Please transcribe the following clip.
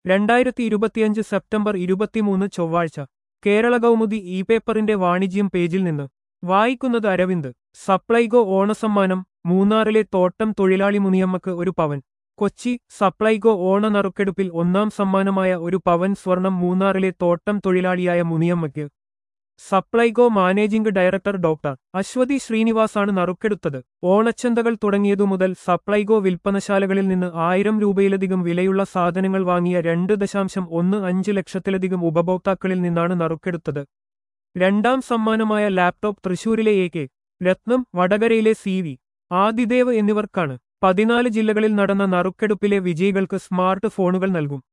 രണ്ടായിരത്തി ഇരുപത്തിയഞ്ച് സെപ്റ്റംബർ ഇരുപത്തിമൂന്ന് ചൊവ്വാഴ്ച കേരള കൗമുദി ഇ പേപ്പറിന്റെ വാണിജ്യം പേജിൽ നിന്ന് വായിക്കുന്നത് അരവിന്ദ് സപ്ലൈകോ ഓണസമ്മാനം മൂന്നാറിലെ തോട്ടം തൊഴിലാളി മുനിയമ്മക്ക് ഒരു പവൻ കൊച്ചി സപ്ലൈകോ ഓണ നറുക്കെടുപ്പിൽ ഒന്നാം സമ്മാനമായ ഒരു പവൻ സ്വർണം മൂന്നാറിലെ തോട്ടം തൊഴിലാളിയായ മുനിയമ്മയ്ക്ക് Supplyco managing director doctor Aswathy ശ്രീനിവാസാണ് നറുക്കെടുത്തത് ഓണച്ചന്തകൾ തുടങ്ങിയതു മുതൽ സപ്ലൈകോ വിൽപ്പനശാലകളിൽ നിന്ന് ആയിരം രൂപയിലധികം വിലയുള്ള സാധനങ്ങൾ വാങ്ങിയ രണ്ട് ദശാംശം ഒന്ന് അഞ്ച് ലക്ഷത്തിലധികം ഉപഭോക്താക്കളിൽ നിന്നാണ് നറുക്കെടുത്തത് രണ്ടാം സമ്മാനമായ ലാപ്ടോപ്പ് തൃശൂരിലെ എ കെ രത്നം വടകരയിലെ സി വി ആദിദേവ് എന്നിവർക്കാണ് പതിനാല് ജില്ലകളിൽ നടന്ന നറുക്കെടുപ്പിലെ വിജയികൾക്ക് സ്മാർട്ട് ഫോണുകൾ നൽകും